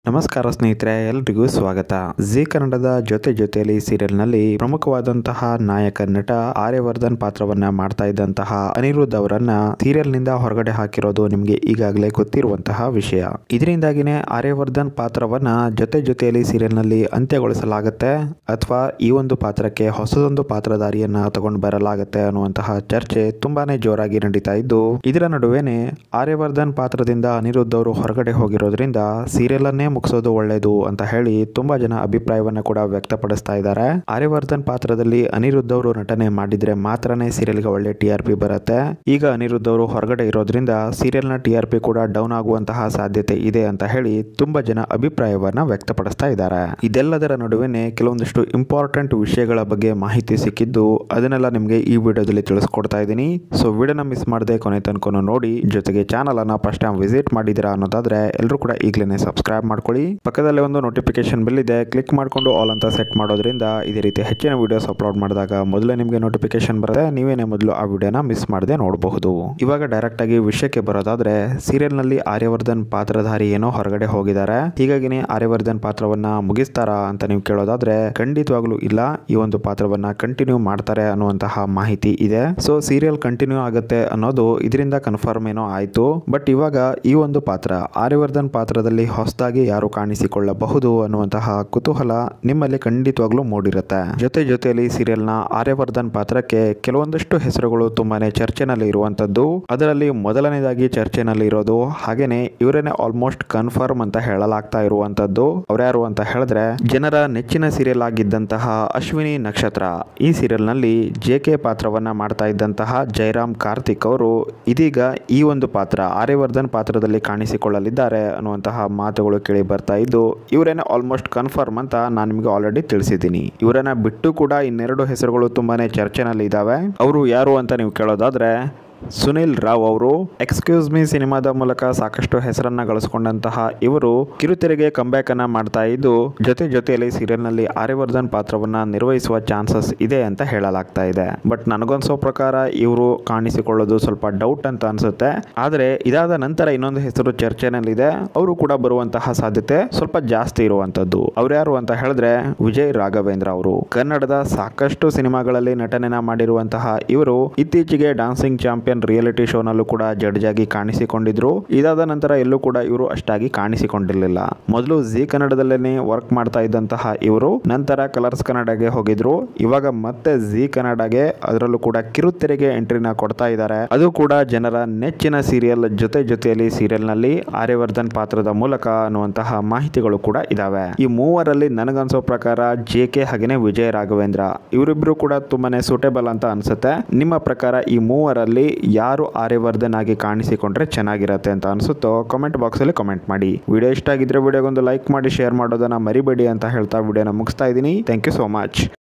ನಮಸ್ಕಾರ ಸ್ನೇಹಿತರೆ ಎಲ್ರಿಗೂ ಸ್ವಾಗತ ಜಿ ಕನ್ನಡದ ಜೊತೆ ಜೊತೆಯಲ್ಲಿ ಸೀರಿಯಲ್ನಲ್ಲಿ ಪ್ರಮುಖವಾದಂತಹ ನಾಯಕ ನಟ ಆರ್ಯವರ್ಧನ್ ಪಾತ್ರವನ್ನ ಮಾಡ್ತಾ ಇದ್ದಂತಹ ಅನಿರುದ್ಧ್ ಅವರನ್ನ ಸೀರಿಯಲ್ ನಿಂದ ಹೊರಗಡೆ ಹಾಕಿರೋದು ನಿಮ್ಗೆ ಈಗಾಗಲೇ ಗೊತ್ತಿರುವಂತಹ ವಿಷಯ ಇದರಿಂದಾಗಿನೇ ಆರ್ಯವರ್ಧನ್ ಪಾತ್ರವನ್ನ ಜೊತೆ ಜೊತೆಯಲ್ಲಿ ಸೀರಿಯಲ್ ನಲ್ಲಿ ಅಂತ್ಯಗೊಳಿಸಲಾಗುತ್ತೆ ಅಥವಾ ಈ ಒಂದು ಪಾತ್ರಕ್ಕೆ ಹೊಸದೊಂದು ಪಾತ್ರಧಾರಿಯನ್ನ ತಗೊಂಡು ಬರಲಾಗುತ್ತೆ ಅನ್ನುವಂತಹ ಚರ್ಚೆ ತುಂಬಾನೇ ಜೋರಾಗಿ ನಡೀತಾ ಇದ್ದು ಇದರ ನಡುವೆನೆ ಆರ್ಯವರ್ಧನ್ ಪಾತ್ರದಿಂದ ಅನಿರುದ್ಧ್ ಅವರು ಹೊರಗಡೆ ಹೋಗಿರೋದ್ರಿಂದ ಸೀರಿಯಲ್ ಅನ್ನೇ ಮುಗಿಸೋದು ಒಳ್ಳೇದು ಅಂತ ಹೇಳಿ ತುಂಬಾ ಜನ ಅಭಿಪ್ರಾಯವನ್ನ ಕೂಡ ವ್ಯಕ್ತಪಡಿಸ್ತಾ ಇದ್ದಾರೆ ಆರ್ಯವರ್ಧನ್ ಪಾತ್ರದಲ್ಲಿ ಅನಿರುದ್ಧ್ ಅವರು ನಟನೆ ಮಾಡಿದ್ರೆ ಮಾತ್ರನೇ ಸೀರಿಯಲ್ಗೆ ಒಳ್ಳೆ ಟಿ ಆರ್ ಪಿ ಬರುತ್ತೆ ಈಗ ಅನಿರುದ್ಧ್ ಅವರು ಹೊರಗಡೆ ಇರೋದ್ರಿಂದ ಸೀರಿಯಲ್ ನ ಟಿ ಆರ್ ಪಿ ಕೂಡ ಡೌನ್ ಆಗುವಂತಹ ಸಾಧ್ಯತೆ ಇದೆ ಅಂತ ಹೇಳಿ ತುಂಬಾ ಜನ ಅಭಿಪ್ರಾಯವನ್ನ ವ್ಯಕ್ತಪಡಿಸ್ತಾ ಇದ್ದಾರೆ ಇದೆಲ್ಲದರ ನಡುವೆನೆ ಕೆಲವೊಂದಿಷ್ಟು ಇಂಪಾರ್ಟೆಂಟ್ ವಿಷಯಗಳ ಬಗ್ಗೆ ಮಾಹಿತಿ ಸಿಕ್ಕಿದ್ದು ಅದನ್ನೆಲ್ಲ ನಿಮಗೆ ಈ ವಿಡಿಯೋದಲ್ಲಿ ತಿಳಿಸ್ಕೊಡ್ತಾ ಇದ್ದೀನಿ ಸೊ ವಿಡಿಯೋನ ಮಿಸ್ ಮಾಡದೆ ಕೊನೆ ತನಕ ನೋಡಿ ಜೊತೆಗೆ ಚಾನಲ್ ಅನ್ನ ಫಸ್ಟ್ ಟೈಮ್ ವಿಸಿಟ್ ಮಾಡಿದಿರಾ ಅನ್ನೋದಾದ್ರೆ ಎಲ್ಲರೂ ಕೂಡ ಈಗಲೇ ಸಬ್ಸ್ಕ್ರೈಬ್ ಮಾಡ್ಕೊಳ್ಳಿ ಪಕ್ಕದಲ್ಲಿ ಒಂದು ನೋಟಿಫಿಕೇಶನ್ ಬಿಲ್ ಇದೆ ಕ್ಲಿಕ್ ಮಾಡ್ಕೊಂಡು ಆಲ್ ಅಂತ ಸೆಟ್ ಮಾಡೋದ್ರಿಂದ ಇದೇ ರೀತಿ ಹೆಚ್ಚಿನ ವಿಡಿಯೋಸ್ ಅಪ್ಲೋಡ್ ಮಾಡಿದಾಗ ಮೊದಲೇ ನಿಮಗೆ ನೋಟಿಫಿಕೇಶನ್ ಬರುತ್ತೆ ನೀವೇನೇ ಮೊದಲು ಆ ವಿಡಿಯೋನ ಮಿಸ್ ಮಾಡದೆ ನೋಡಬಹುದು ಇವಾಗ ಡೈರೆಕ್ಟ್ ಆಗಿ ವಿಷಯಕ್ಕೆ ಬರೋದಾದ್ರೆ ಸೀರಿಯಲ್ ನಲ್ಲಿ ಆರ್ಯವರ್ಧನ್ ಪಾತ್ರಧಾರಿ ಏನೋ ಹೊರಗಡೆ ಹೋಗಿದ್ದಾರೆ ಹೀಗಾಗಿನೇ ಆರ್ಯವರ್ಧನ್ ಪಾತ್ರವನ್ನ ಮುಗಿಸ್ತಾರಾ ಅಂತ ನೀವು ಕೇಳೋದಾದ್ರೆ ಖಂಡಿತವಾಗ್ಲೂ ಇಲ್ಲ ಈ ಒಂದು ಪಾತ್ರವನ್ನ ಕಂಟಿನ್ಯೂ ಮಾಡ್ತಾರೆ ಅನ್ನುವಂತಹ ಮಾಹಿತಿ ಇದೆ ಸೊ ಸೀರಿಯಲ್ ಕಂಟಿನ್ಯೂ ಆಗುತ್ತೆ ಅನ್ನೋದು ಇದರಿಂದ ಕನ್ಫರ್ಮ್ ಏನೋ ಆಯ್ತು ಬಟ್ ಇವಾಗ ಈ ಒಂದು ಪಾತ್ರ ಆರ್ಯವರ್ಧನ್ ಪಾತ್ರದಲ್ಲಿ ಹೊಸದಾಗಿ ಯಾರು ಕಾಣಿಸಿಕೊಳ್ಳಬಹುದು ಅನ್ನುವಂತಹ ಕುತೂಹಲ ನಿಮ್ಮಲ್ಲಿ ಖಂಡಿತವಾಗ್ಲೂ ಮೂಡಿರುತ್ತೆ ಜೊತೆ ಜೊತೆಯಲ್ಲಿ ಸೀರಿಯಲ್ ನ ಆರ್ಯವರ್ಧನ್ ಪಾತ್ರಕ್ಕೆ ಕೆಲವೊಂದಷ್ಟು ಹೆಸರುಗಳು ತುಂಬಾನೇ ಚರ್ಚೆನಲ್ಲಿ ಇರುವಂತದ್ದು ಅದರಲ್ಲಿ ಮೊದಲನೇದಾಗಿ ಚರ್ಚೆನಲ್ಲಿ ಇರೋದು ಹಾಗೇನೆ ಇವರೇನೆ ಆಲ್ಮೋಸ್ಟ್ ಕನ್ಫರ್ಮ್ ಅಂತ ಹೇಳಲಾಗ್ತಾ ಇರುವಂತದ್ದು ಅವ್ರ್ಯಾರು ಅಂತ ಹೇಳಿದ್ರೆ ಜನರ ನೆಚ್ಚಿನ ಸೀರಿಯಲ್ ಆಗಿದ್ದಂತಹ ಅಶ್ವಿನಿ ನಕ್ಷತ್ರ ಈ ಸೀರಿಯಲ್ ನಲ್ಲಿ ಜೆ ಕೆ ಪಾತ್ರವನ್ನ ಮಾಡ್ತಾ ಇದ್ದಂತಹ ಜಯರಾಮ್ ಕಾರ್ತಿಕ್ ಅವರು ಇದೀಗ ಈ ಒಂದು ಪಾತ್ರ ಆರ್ಯವರ್ಧನ್ ಪಾತ್ರದಲ್ಲಿ ಕಾಣಿಸಿಕೊಳ್ಳಲಿದ್ದಾರೆ ಅನ್ನುವಂತಹ ಮಾತುಗಳು ಕೇಳಿ ಬರ್ತಾ ಇದ್ದು ಇವರೇನೆ ಆಲ್ಮೋಸ್ಟ್ ಕನ್ಫರ್ಮ್ ಅಂತ ನಾನು ನಿಮಗೆ ಆಲ್ರೆಡಿ ತಿಳಿಸಿದ್ದೀನಿ ಇವರನ್ನ ಬಿಟ್ಟು ಕೂಡ ಇನ್ನೆರಡು ಹೆಸರುಗಳು ತುಂಬಾನೇ ಚರ್ಚೆನಲ್ಲಿ ಇದಾವೆ ಅವರು ಯಾರು ಅಂತ ನೀವು ಕೇಳೋದಾದ್ರೆ ಸುನಿಲ್ ರಾವ್ ಅವರು ಎಕ್ಸ್ಕ್ಯೂಸ್ ಮೀ ಸಿನಿಮಾದ ಮೂಲಕ ಸಾಕಷ್ಟು ಹೆಸರನ್ನ ಗಳಿಸಿಕೊಂಡಂತಹ ಇವರು ಕಿರುತೆರೆಗೆ ಕಂಬ್ಯಾಕ್ ಅನ್ನ ಮಾಡ್ತಾ ಇದ್ದು ಜೊತೆ ಜೊತೆಯಲ್ಲಿ ಸೀರಿಯಲ್ ನಲ್ಲಿ ಆರ್ಯವರ್ಧನ್ ಪಾತ್ರವನ್ನ ನಿರ್ವಹಿಸುವ ಚಾನ್ಸಸ್ ಇದೆ ಅಂತ ಹೇಳಲಾಗ್ತಾ ಇದೆ ಬಟ್ ನನಗನ್ಸೋ ಪ್ರಕಾರ ಇವರು ಕಾಣಿಸಿಕೊಳ್ಳೋದು ಸ್ವಲ್ಪ ಡೌಟ್ ಅಂತ ಅನ್ಸುತ್ತೆ ಆದ್ರೆ ಇದಾದ ನಂತರ ಇನ್ನೊಂದು ಹೆಸರು ಚರ್ಚೆನಲ್ಲಿದೆ ಅವರು ಕೂಡ ಬರುವಂತಹ ಸಾಧ್ಯತೆ ಸ್ವಲ್ಪ ಜಾಸ್ತಿ ಇರುವಂತದ್ದು ಅವ್ರ್ಯಾರು ಅಂತ ಹೇಳಿದ್ರೆ ವಿಜಯ್ ರಾಘವೇಂದ್ರ ಅವರು ಕನ್ನಡದ ಸಾಕಷ್ಟು ಸಿನಿಮಾಗಳಲ್ಲಿ ನಟನೆನ ಮಾಡಿರುವಂತಹ ಇವರು ಇತ್ತೀಚೆಗೆ ಡಾನ್ಸಿಂಗ್ ಚಾಂಪಿಯನ್ ರಿಯಾಲಿಟಿ ಶೋನಲ್ಲೂ ಕೂಡ ಜಡ್ಜ್ ಆಗಿ ಕಾಣಿಸಿಕೊಂಡಿದ್ರು ಇದಾದ ನಂತರ ಎಲ್ಲೂ ಕೂಡ ಇವರು ಅಷ್ಟಾಗಿ ಕಾಣಿಸಿಕೊಂಡಿರಲಿಲ್ಲ ಮೊದಲು ಜಿ ಕನ್ನಡದಲ್ಲೇ ವರ್ಕ್ ಮಾಡ್ತಾ ಇದ್ದಂತಹ ಇವರು ನಂತರ ಕಲರ್ಸ್ ಕನ್ನಡಗೆ ಹೋಗಿದ್ರು ಇವಾಗ ಮತ್ತೆ ಜಿ ಕನ್ನಡಗೆ ಅದರಲ್ಲೂ ಕೂಡ ಕಿರುತೆರೆಗೆ ಎಂಟ್ರಿನ ಕೊಡ್ತಾ ಇದ್ದಾರೆ ಅದು ಕೂಡ ಜನರ ನೆಚ್ಚಿನ ಸೀರಿಯಲ್ ಜೊತೆ ಜೊತೆಯಲ್ಲಿ ಸೀರಿಯಲ್ ನಲ್ಲಿ ಆರ್ಯವರ್ಧನ್ ಪಾತ್ರದ ಮೂಲಕ ಅನ್ನುವಂತಹ ಮಾಹಿತಿಗಳು ಕೂಡ ಇದಾವೆ ಈ ಮೂವರಲ್ಲಿ ನನಗನ್ಸೋ ಪ್ರಕಾರ ಜೆ ಕೆ ಹಾಗೇನೆ ವಿಜಯ ರಾಘವೇಂದ್ರ ಇವರಿಬ್ರು ಕೂಡ ತುಂಬಾನೇ ಸೂಟೇಬಲ್ ಅಂತ ಅನ್ಸುತ್ತೆ ನಿಮ್ಮ ಪ್ರಕಾರ ಈ ಮೂವರಲ್ಲಿ ಯಾರು ಆರ್ಯವರ್ಧನ್ ಆಗಿ ಕಾಣಿಸಿಕೊಂಡ್ರೆ ಚೆನ್ನಾಗಿರತ್ತೆ ಅಂತ ಅನ್ಸುತ್ತೋ ಕಾಮೆಂಟ್ ಬಾಕ್ಸ್ ಅಲ್ಲಿ ಕಾಮೆಂಟ್ ಮಾಡಿ ವಿಡಿಯೋ ಇಷ್ಟ ಆಗಿದ್ರೆ ವಿಡಿಯೋಗೊಂದು ಲೈಕ್ ಮಾಡಿ ಶೇರ್ ಮಾಡೋದನ್ನ ಮರಿಬೇಡಿ ಅಂತ ಹೇಳ್ತಾ ವಿಡಿಯೋನ ಮುಗಿಸ್ತಾ ಇದ್ದೀನಿ ಥ್ಯಾಂಕ್ ಯು ಸೋ ಮಚ್